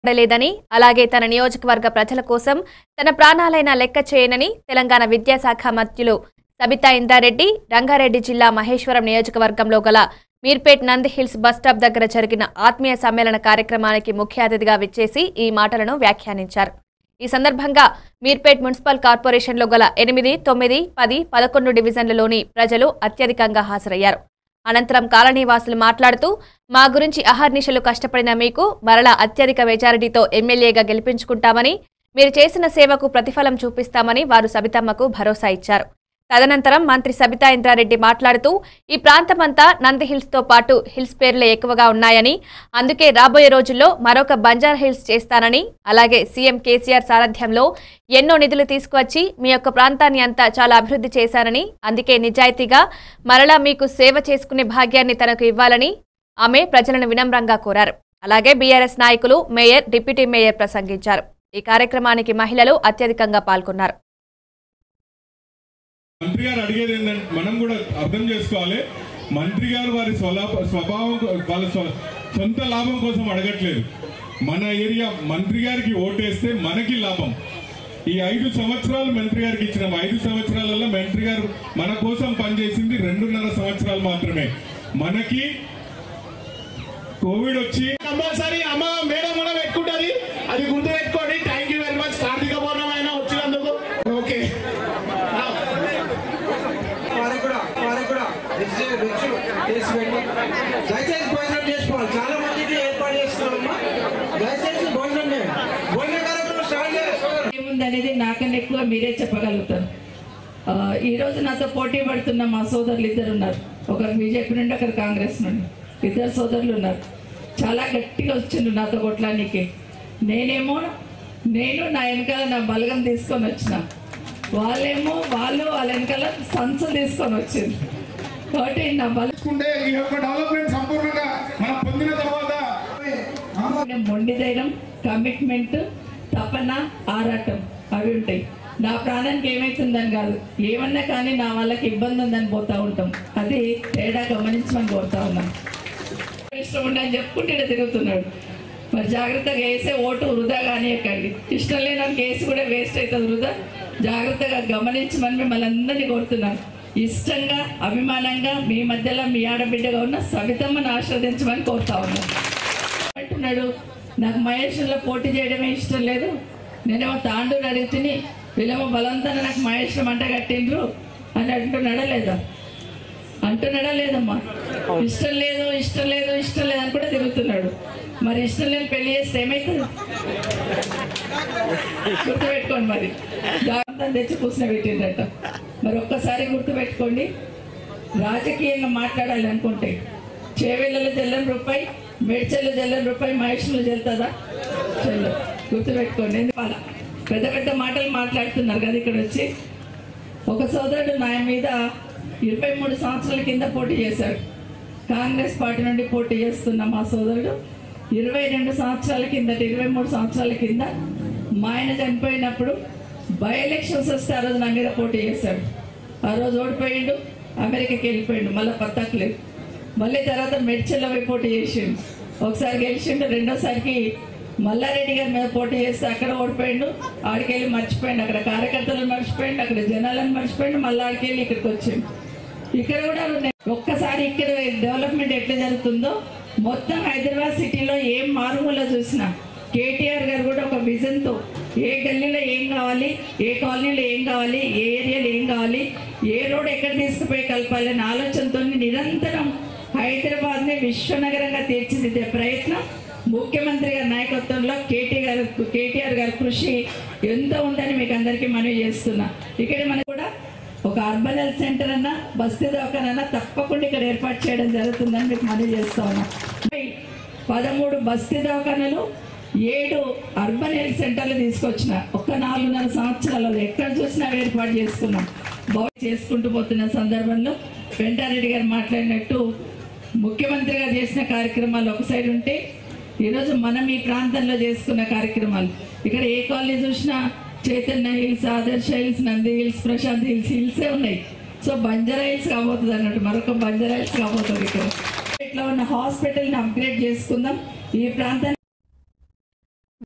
పడలేదని అలాగే తన నియోజకవర్గ ప్రజల కోసం తన ప్రాణాలైనా లెక్క చేయనని తెలంగాణ విద్యాశాఖ మంత్రులు సబితా ఇంద్రారెడ్డి రంగారెడ్డి జిల్లా మహేశ్వరం నియోజకవర్గంలో గల మీర్పేట్ నంద్ హిల్స్ బస్టాప్ దగ్గర జరిగిన ఆత్మీయ సమ్మేళన కార్యక్రమానికి ముఖ్య అతిథిగా విచ్చేసి ఈ మాటలను వ్యాఖ్యానించారు ఈ సందర్భంగా మీర్పేట్ మున్సిపల్ కార్పొరేషన్లో గల ఎనిమిది తొమ్మిది పది పదకొండు డివిజన్లలోని ప్రజలు అత్యధికంగా హాజరయ్యారు అనంతరం కాలనీవాసులు మాట్లాడుతూ మా గురించి అహర్నిశలు కష్టపడిన మీకు మరలా అత్యధిక మెజారిటీతో ఎమ్మెల్యేగా గెలిపించుకుంటామని మీరు చేసిన సేవకు ప్రతిఫలం చూపిస్తామని వారు సబితమ్మకు భరోసా ఇచ్చారు తదనంతరం మంత్రి సబితా ఇంద్రారెడ్డి మాట్లాడుతూ ఈ ప్రాంతమంతా నంది హిల్స్ తో పాటు హిల్స్ పేర్లే ఎక్కువగా ఉన్నాయని అందుకే రాబోయే రోజుల్లో మరొక బంజార్ హిల్స్ చేస్తానని అలాగే సీఎం కేసీఆర్ సారథ్యంలో ఎన్నో నిధులు తీసుకువచ్చి మీ యొక్క ప్రాంతాన్ని అంతా చాలా అభివృద్ధి చేశారని అందుకే నిజాయితీగా మరలా మీకు సేవ చేసుకునే భాగ్యాన్ని తనకు ఇవ్వాలని ఆమె ప్రజలను వినమ్రంగా కోరారు అలాగే బీఆర్ఎస్ నాయకులు మేయర్ డిప్యూటీ మేయర్ ప్రసంగించారు ఈ కార్యక్రమానికి మహిళలు అత్యధికంగా పాల్గొన్నారు మంత్రి గారు అడిగేది ఏంటంటే మనం కూడా అర్థం చేసుకోవాలి మంత్రి గారు వారి స్వలాభ స్వభావం వాళ్ళ స్వ- సొంత లాభం కోసం అడగట్లేదు మన ఏరియా మంత్రి గారికి ఓటేస్తే మనకి లాభం ఈ ఐదు సంవత్సరాలు మంత్రి గారికి ఇచ్చిన ఐదు సంవత్సరాలలో మంత్రి గారు మన కోసం పనిచేసింది రెండున్నర సంవత్సరాలు మాత్రమే మనకి కోవిడ్ వచ్చి కంపల్సరీ అమ్మ మేడం కూడా పెట్టుకుంటది అది గుర్తు పెట్టుకోండి thank you very much Karthika పౌర్ణమైన వచ్చినందుకు ఓకే వారికి కూడా వారికి కూడా రిచ్ రిచ్ చేసి పెట్టి దయచేసి భోజనం చేసుకోవాలి చాలా మందికి ఏర్పాటు చేస్తున్నామమ్మా దయచేసి భోజనం చేయండి భోజన కార్యక్రమం స్టార్ట్ చేయాలి ఏముందనేది నాకన్నా ఎక్కువ మీరే చెప్పగలుగుతారు ఆ, ఈ రోజు నాతో పోటీ పడుతున్న మా సోదరులు ఇద్దరు ఉన్నారు ఒకరు బీజేపీ నుండి ఒకరు కాంగ్రెస్ నుండి ఇద్దరు సోదరులు ఉన్నారు చాలా గట్టిగా వచ్చిండ్రు నాతో కొట్లానికి నేనేమో నేను నా వెనకాల నా బలగం తీసుకొని వచ్చిన వాళ్ళేమో వాళ్ళు వాళ్ళ వెనకాల సంచు తీసుకొని వచ్చింది కాబట్టి నా బలం తీసుకుంటే ఈ యొక్క డెవలప్మెంట్ సంపూర్ణంగా మనం పొందిన తర్వాత మొండి ధైర్యం కమిట్మెంట్ తపన ఆరాటం అవి ఉంటాయి నా ప్రాణానికి ఏమైతుందని కాదు ఏమన్నా కానీ నా వాళ్ళకి ఇబ్బంది ఉందని పోతా ఉంటాం అది తేడా గమనించమని కోరుతా ఉన్నాం ఇష్టం ఉండని చెప్పుకుంటే ఈడ తిరుగుతున్నాడు మరి జాగ్రత్తగా వేసే ఓటు వృధా కానీ ఎక్కండి ఇష్టం లేని కేసు కూడా వేస్ట్ అవుతుంది వృధా జాగ్రత్తగా గమనించమని మిమ్మల్ని అందరినీ కోరుతున్నాను ఇష్టంగా అభిమానంగా మీ మధ్యలో మీ ఆడబిడ్డగా ఉన్న సవితమ్మను ఆస్వాదించమని కోరుతా ఉన్నాను అంటున్నాడు నాకు మహేశ్వరంలో పోటీ చేయడమే ఇష్టం లేదు నేనేమో తాండూరు అడుగుతుని వీళ్ళేమో బలవంతంగా నాకు మహేశ్వరం అంట కట్టిండ్రు అని అంటున్నాడా లేదా అంటున్నాడా లేదమ్మా ఇష్టం లేదు ఇష్టం లేదు ఇష్టం లేదు అని కూడా తిరుగుతున్నాడు మరి ఇష్టం లేని పెళ్లి చేస్తే ఏమవుతుంది గుర్తుపెట్టుకోండి మరి జాగ్రత్త తెచ్చి కూర్చుని పెట్టిండట మరి ఒక్కసారి గుర్తుపెట్టుకోండి రాజకీయంగా మాట్లాడాలి అనుకుంటే చేవేళ్ళలో జల్లని రూపాయి మేడ్చల్లో జల్లని రూపాయి మహేష్లో చెల్తుందా చెల్లు గుర్తుపెట్టుకోండి ఎందువల్ల పెద్ద పెద్ద మాటలు మాట్లాడుతున్నారు కదా ఇక్కడ వచ్చి ఒక సోదరుడు నా మీద ఇరవై మూడు సంవత్సరాల కింద పోటీ చేశాడు కాంగ్రెస్ పార్టీ నుండి పోటీ చేస్తున్న మా సోదరుడు ఇరవై రెండు సంవత్సరాల కిందట ఇరవై మూడు సంవత్సరాల కింద మా ఆయన చనిపోయినప్పుడు బై ఎలక్షన్స్ వస్తే ఆ రోజు నా మీద పోటీ చేశాడు ఆ రోజు ఓడిపోయిండు అమెరికాకి వెళ్ళిపోయిండు మళ్ళీ పత్తాకలేదు మళ్ళీ తర్వాత మెడ్చల్లో పోయి పోటీ చేసిండు ఒకసారి గెలిచిండు రెండోసారికి మల్లారెడ్డి గారి మీద పోటీ చేస్తే అక్కడ ఓడిపోయిండు ఆడికి వెళ్ళి మర్చిపోయిండు అక్కడ కార్యకర్తలను మర్చిపోయిండు అక్కడ జనాలను మర్చిపోయిండు మళ్ళీ ఆడికి వెళ్ళి ఇక్కడికి వచ్చిండు ఇక్కడ కూడా ఉన్నాయి. ఒక్కసారి ఇక్కడ డెవలప్మెంట్ ఎట్లా జరుగుతుందో మొత్తం హైదరాబాద్ సిటీలో ఏం మారుమూల చూసినా కేటీఆర్ గారు కూడా ఒక విజన్ తో ఏ గల్లీలో ఏం కావాలి ఏ కాలనీలో ఏం కావాలి ఏ ఏరియాలో ఏం కావాలి ఏ రోడ్ ఎక్కడ తీసుకుపోయి కలపాలి అనే ఆలోచనతో నిరంతరం హైదరాబాద్ ని విశ్వనగరంగా తీర్చిదిద్దే ప్రయత్నం ముఖ్యమంత్రి గారి నాయకత్వంలో కేటీఆర్ కేటీఆర్ గారి కృషి ఎంతో ఉందని మీకు అందరికీ మనవి చేస్తున్నా ఇక్కడ మనకు కూడా ఒక అర్బన్ హెల్త్ సెంటర్ అన్నా బస్తీ దవాఖానా తప్పకుండా ఇక్కడ ఏర్పాటు చేయడం జరుగుతుందని మీకు మనవి చేస్తా ఉన్నా పదమూడు బస్తీ దవాఖానాలు ఏడు అర్బన్ హెల్త్ సెంటర్లు తీసుకొచ్చిన ఒక్క నాలుగున్నర సంవత్సరాలలో ఎక్కడ చూసినా అవి ఏర్పాటు చేసుకున్నాం బాగా చేసుకుంటూ పోతున్న సందర్భంలో వెంటారెడ్డి గారు మాట్లాడినట్టు ముఖ్యమంత్రి గారు చేసిన కార్యక్రమాలు ఒక సైడ్ ఉంటే ఈరోజు మనం ఈ ప్రాంతంలో చేసుకున్న కార్యక్రమాలు ఇక్కడ ఏ కాలనీ చూసినా Chaitanya hills Adarsha hills Nandi hills Prashanth hills హిల్సే ఉన్నాయి సో బంజారా హిల్స్ కాబోతుంది అన్నట్టు మరొక బంజారా హిల్స్ కాబోతుంది ఇక్కడ ఇట్లా ఉన్న హాస్పిటల్ని అప్గ్రేడ్ చేసుకుందాం ఈ ప్రాంతాన్ని